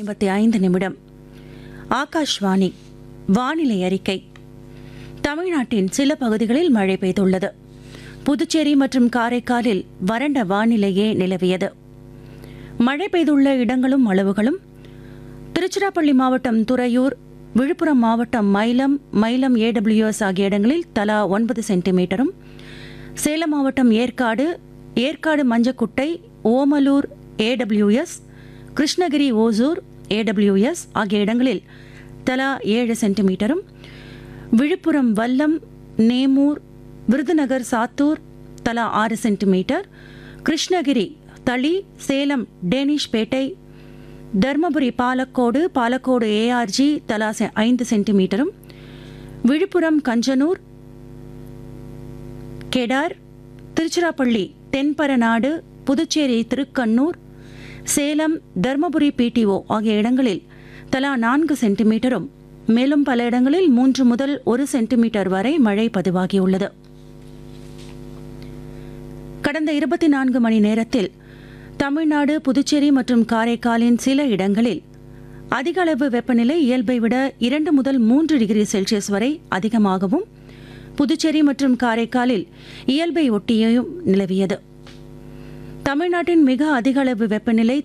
ஐம்பத்தி ஐந்து நிமிடம் ஆகாஷ்வாணி வானிலை அறிக்கை தமிழ்நாட்டின் சில பகுதிகளில் மழை பெய்துள்ளது புதுச்சேரி மற்றும் காரைக்காலில் வறண்ட வானிலையே நிலவியது மழை பெய்துள்ள இடங்களும் அளவுகளும் திருச்சிராப்பள்ளி மாவட்டம் துறையூர் விழுப்புரம் மாவட்டம் மயிலம் மயிலம் ஏடபிள்யூஎஸ் ஆகிய இடங்களில் தலா ஒன்பது சென்டிமீட்டரும் சேலம் மாவட்டம் ஏற்காடு ஏற்காடு மஞ்சக்குட்டை ஓமலூர் ஏடபிள்யூஎஸ் கிருஷ்ணகிரி ஓசூர் ஏடபிள்யூஎஸ் ஆகிய இடங்களில் தலா ஏழு சென்டிமீட்டரும் விழுப்புரம் வல்லம் நேமூர் விருதுநகர் சாத்தூர் தலா ஆறு சென்டிமீட்டர் கிருஷ்ணகிரி தளி சேலம் டேனிஷ்பேட்டை தர்மபுரி பாலக்கோடு பாலக்கோடு ஏஆர்ஜி தலா செ- ஐந்து சென்டிமீட்டரும் விழுப்புரம் கஞ்சனூர் கெடார் திருச்சிராப்பள்ளி தென்பரநாடு புதுச்சேரி திருக்கண்ணூர் சேலம் தர்மபுரி பிடிஓ ஆகிய இடங்களில் தலா நான்கு சென்டிமீட்டரும் மேலும் பல இடங்களில் மூன்று முதல் ஒரு சென்டிமீட்டர் வரை மழை பதிவாகியுள்ளது கடந்த இருபத்தி நான்கு மணி நேரத்தில் தமிழ்நாடு புதுச்சேரி மற்றும் காரைக்காலின் சில இடங்களில் அதிக அளவு வெப்பநிலை இயல்பை விட இரண்டு முதல் மூன்று டிகிரி செல்சியஸ் வரை அதிகமாகவும் புதுச்சேரி மற்றும் காரைக்காலில் இயல்பை ஒட்டியும் நிலவியது தமிழ்நாட்டின் மிக அதிக அளவு வெப்பநிலை